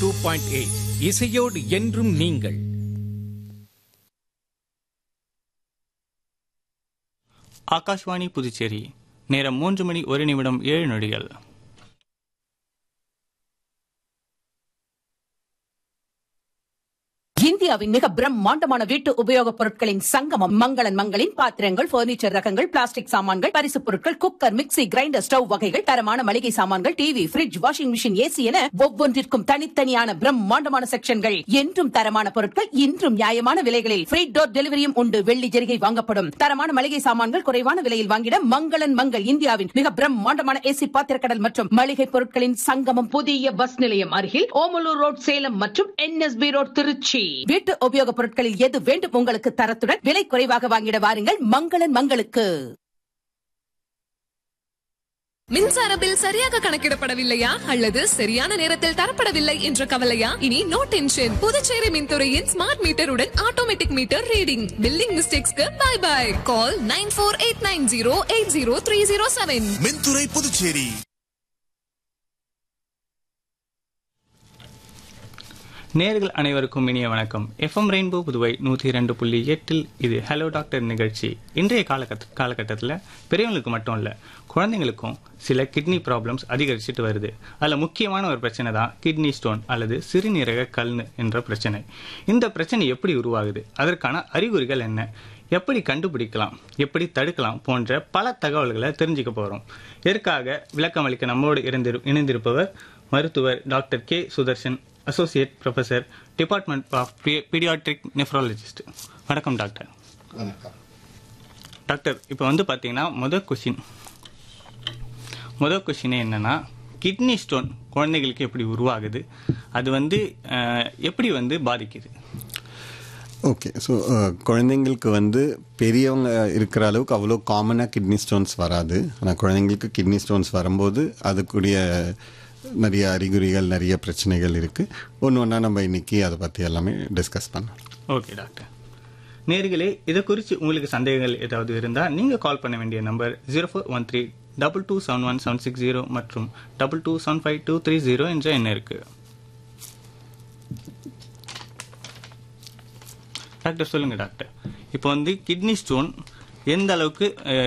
two point eight இசையோடு என்றும் நீங்கள் ஆகாஷ்வாணி புதுச்சேரி நேரம் மூன்று மணி ஒரு நிமிடம் ஏழு நொடிகள் இந்தியாவின் மிக பிரம்மாண்டமான வீட்டு உபயோகப் பொருட்களின் சங்கமம் மங்களன் மங்களின் பாத்திரங்கள் பர்னிச்சர் ரகங்கள் பிளாஸ்டிக் சாமான்கள் பரிசுப் பொருட்கள் குக்கர் மிக்ஸி கிரைண்டர் ஸ்டவ் வகைகள் தரமான மளிகை சாமான்கள் TV fridge washing machine AC என ஒவ்வொன்றிற்கும் தனித்தனியான பிரம்மாண்டமான செக்ஷன்கள் என்றும் தரமான பொருட்கள் இன்றும் நியாயமான விலைகளில் ஃப்ரீ டோர் டெலிவரியும் உண்டு வெள்ளி ஜெரிகை வாங்கப்படும் தரமான மளிகை சாமான்கள் குறைவான விலையில் வாங்கிட மங்களன் மங்கள் இந்தியாவின் மிக பிரம்மாண்டமான ஏசி பாத்திரக்கடல் மற்றும் மளிகை பொருட்களின் சங்கமம் புதிய பஸ் நிலையம் அருகில் ஓமலூர் ரோட் சேலம் மற்றும் என்எஸ்பி ரோட் திருச்சி வீட்டு உபயோகப் பொருட்களில் எது வேண்டும் உங்களுக்கு தரத்துடன் விலை குறைவாக வாங்கிட வாருங்கள் மங்களன் மங்களுக்கு மின்சார பில் சரியாக கணக்கிடப்படவில்லையா அல்லது சரியான நேரத்தில் தரப்படவில்லை என்ற கவலையா இனி நோ டென்ஷன் புதுச்சேரி மின்துறையின் ஸ்மார்ட் மீட்டருடன் ஆட்டோமேட்டிக் மீட்டர் ரீடிங் பில்லிங் மிஸ்டேக்ஸ்க்கு bye bye call nine four eight nine zero eight zero three zero seven மின்துறை புதுச்சேரி நேர்கள் அனைவருக்கும் இனிய வணக்கம் எஃப்எம் ரெயின்போ புதுவை நூற்றி இரண்டு புள்ளி எட்டில் இது ஹலோ டாக்டர் நிகழ்ச்சி இன்றைய காலகட்ட காலகட்டத்தில் பெரியவங்களுக்கு மட்டும் இல்லை குழந்தைங்களுக்கும் சில கிட்னி ப்ராப்ளம்ஸ் அதிகரிச்சுட்டு வருது அதில் முக்கியமான ஒரு பிரச்சனை தான் கிட்னி ஸ்டோன் அல்லது சிறுநீரக கல்னு என்ற பிரச்சனை இந்த பிரச்சனை எப்படி உருவாகுது அதற்கான அறிகுறிகள் என்ன எப்படி கண்டுபிடிக்கலாம் எப்படி தடுக்கலாம் போன்ற பல தகவல்களை தெரிஞ்சுக்க போகிறோம் இதற்காக விளக்கமளிக்க நம்மோடு இணைந்திரு இணைந்திருப்பவர் மருத்துவர் doctor K Sudarshan associate professor department of paediatric nephrologist வணக்கம் டாக்டர் வணக்கம் டாக்டர் இப்போ வந்து பார்த்தீங்கன்னா முதல் கொஷின் முதல் கொஷினே என்னன்னா கிட்னி ஸ்டோன் குழந்தைகளுக்கு எப்படி உருவாகுது அது வந்து அஹ், எப்படி வந்து பாதிக்குது ஓகே ஸோ குழந்தைங்களுக்கு வந்து பெரியவங்க இருக்கிற அளவுக்கு அவ்வளோ காமனாக கிட்னி ஸ்டோன்ஸ் வராது ஆனால் குழந்தைங்களுக்கு கிட்னி ஸ்டோன்ஸ் வரும்போது அதுக்குரிய நிறைய அறிகுறிகள் நிறைய பிரச்சனைகள் இருக்குது ஒன்று ஒன்றா நம்ம இன்னைக்கு அதை பற்றி எல்லாமே டிஸ்கஸ் பண்ணலாம் ஓகே டாக்டர் நேர்களே இதை குறித்து உங்களுக்கு சந்தேகங்கள் ஏதாவது இருந்தால் நீங்கள் கால் பண்ண வேண்டிய number zero four one three double two seven one seven six zero மற்றும் double two seven five two three zero என்ற எண்ணம் இருக்கு டாக்டர் சொல்லுங்க டாக்டர் இப்போ வந்து கிட்னி ஸ்டோன் எந்த அளவுக்கு அஹ்,